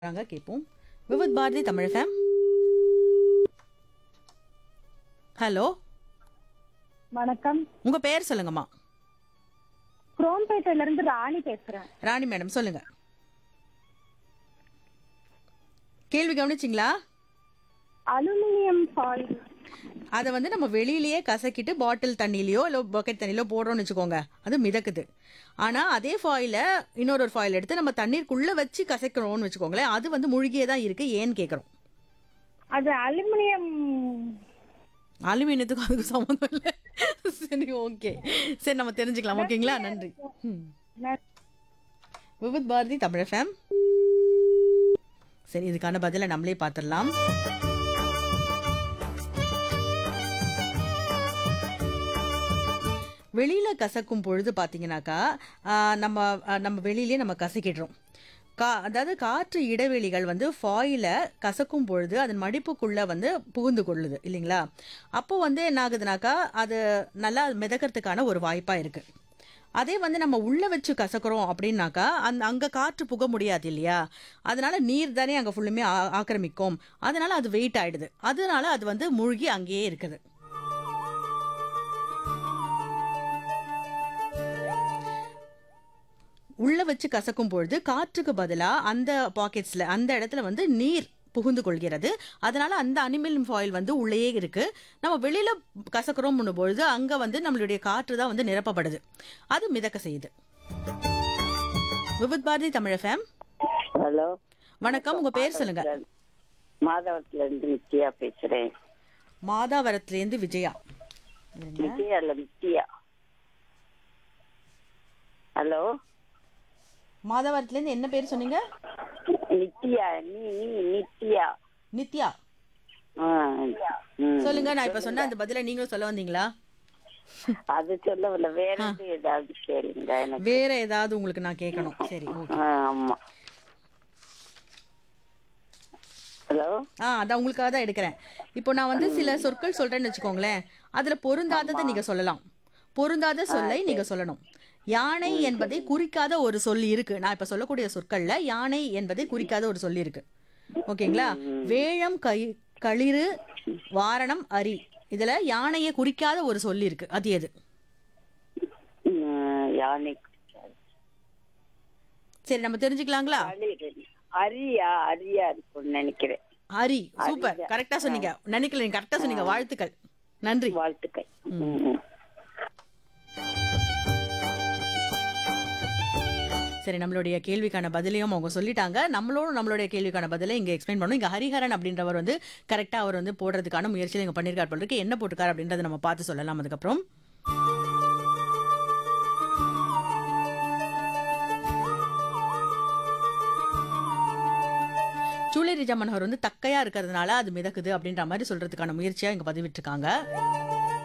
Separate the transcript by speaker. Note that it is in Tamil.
Speaker 1: நாங்க கேட்போம் விவித் பாரதி தமிழ் ஃபேம் ஹலோ
Speaker 2: வணக்கம்
Speaker 1: உங்க பேர் சொல்லுங்கம்மா
Speaker 2: குரோம்பேட்டையில இருந்து ராணி பேசுறேன்
Speaker 1: ராணி மேடம் சொல்லுங்க கேள்வி கவனிச்சிங்களா
Speaker 2: அலுமினியம் ஃபாயில்
Speaker 1: அதை வந்து நம்ம வெளியிலேயே கசக்கிட்டு பாட்டில் தண்ணியிலையோ இல்லை பக்கெட் தண்ணியிலோ போடுறோம்னு வச்சுக்கோங்க அது மிதக்குது ஆனால் அதே ஃபாயிலை இன்னொரு ஒரு ஃபாயில் எடுத்து நம்ம தண்ணீருக்குள்ளே வச்சு கசக்கிறோம்னு வச்சுக்கோங்களேன் அது வந்து முழுகியே தான் இருக்குது ஏன்னு கேட்குறோம்
Speaker 2: அது அலுமினியம்
Speaker 1: அலுமினியத்துக்கும் அதுக்கு சம்மந்தம் இல்லை சரி ஓகே சரி நம்ம தெரிஞ்சுக்கலாம் ஓகேங்களா நன்றி ம் விவித் பாரதி தமிழ் ஃபேம் சரி இதுக்கான பதிலை நம்மளே பார்த்துடலாம் வெளியில கசக்கும் பொழுது பார்த்தீங்கன்னாக்கா ஆஹ், நம்ம ஆஹ், நம்ம வெளியிலே நம்ம கசக்கிடுறோம் கா அதாவது காற்று இடைவெளிகள் வந்து ஃபாயில கசக்கும் பொழுது அதன் மடிப்புக்குள்ள வந்து புகுந்து கொள்ளுது இல்லைங்களா அப்போ வந்து என்ன ஆகுதுனாக்கா அது நல்லா மிதக்கிறதுக்கான ஒரு வாய்ப்பா இருக்கு அதே வந்து நம்ம உள்ள வச்சு கசக்கிறோம் அப்படின்னாக்கா அந்த அங்க காற்று புக முடியாது இல்லையா அதனால நீர் தானே அங்க ஃபுல்லுமே ஆ- ஆக்கிரமிக்கும் அதனால அது வெயிட் ஆயிடுது அதனால அது வந்து மூழ்கி அங்கேயே இருக்குது உள்ள வச்சு கசக்கும் பொழுது காற்றுக்கு பதிலா அந்த பாக்கெட்ஸ்ல அந்த இடத்துல வந்து நீர் புகுந்து கொள்கிறது அதனால அந்த அனிமல் ஃபாயில் வந்து உள்ளேயே இருக்கு நம்ம வெளியில கசக்கிறோம் பொழுது அங்க வந்து நம்மளுடைய காற்று தான் வந்து நிரப்பப்படுது அது மிதக்க செய்யுது விவித் பாரதி தமிழ் ஃபேம்
Speaker 3: ஹலோ
Speaker 1: வணக்கம் உங்க பேர் சொல்லுங்க
Speaker 3: மாதவத்துல இருந்து நித்யா பேசுறேன்
Speaker 1: மாதாவரத்துலேருந்து விஜயா இருங்க.
Speaker 3: விஜயா இல்ல நித்யா ஹலோ
Speaker 1: மாதாவரத்துலேருந்து என்ன பேர் சொன்னீங்க
Speaker 3: நித்யா நீ நீ நித்யா
Speaker 1: நித்யா
Speaker 3: ஆ, ம்.
Speaker 1: சொல்லுங்க நான் இப்ப சொன்ன அந்த பதில நீங்களும் சொல்ல வந்தீங்களா
Speaker 3: அது சொல்லவில்ல வேற எது ஏதாவது கேளுங்க எனக்கு
Speaker 1: வேற ஏதாவது உங்களுக்கு நான் கேட்கணும் சரி ஓகே
Speaker 3: ஆ, ஆமா ஹலோ
Speaker 1: ஆ அதான் உங்களுக்காக தான் எடுக்கிறேன் இப்போ நான் வந்து சில சொற்கள் சொல்றேன்னு வச்சுக்கோங்களேன் அதுல பொருந்தாததை நீங்க சொல்லலாம் பொருந்தாத சொல்லை நீங்க சொல்லணும் யானை என்பதை குறிக்காத ஒரு சொல் இருக்கு நான் இப்ப சொல்லக்கூடிய சொற்கள்ல யானை என்பதை குறிக்காத ஒரு சொல் இருக்கு ஓகேங்களா வேழம் கை களிறு வாரணம் அரி இதுல யானையை குறிக்காத ஒரு சொல் இருக்கு அது எது
Speaker 3: ம், யானை
Speaker 1: சரி நம்ம தெரிஞ்சுக்கலாங்களா
Speaker 3: களிறு. அரியா அரியா இருக்கும்னு நினைக்கிறேன்
Speaker 1: அரி சூப்பர் கரெக்டா சொன்னீங்க நினைக்கல நீங்க கரெக்டா சொன்னீங்க வாழ்த்துக்கள் நன்றி
Speaker 3: வாழ்த்துக்கள் ம்.
Speaker 1: சரி நம்மளுடைய கேள்விக்கான பதிலையும் அவங்க சொல்லிட்டாங்க நம்மளும் நம்மளுடைய கேள்விக்கான பதிலை இங்க எக்ஸ்பிளைன் பண்ணோம் இங்க ஹரிஹரன் அப்படின்றவர் வந்து கரெக்டா அவர் வந்து போடுறதுக்கான முயற்சியில் இங்க பண்ணிருக்காரு போல இருக்கு என்ன போட்டுக்காரு அப்படின்றத நம்ம பார்த்து சொல்லலாம் அதுக்கப்புறம் சூளை ரிஜா மனோகர் வந்து தக்கையா இருக்கிறதுனால அது மிதக்குது அப்படின்ற மாதிரி சொல்றதுக்கான முயற்சியா இங்க பதிவிட்டிருக்காங்க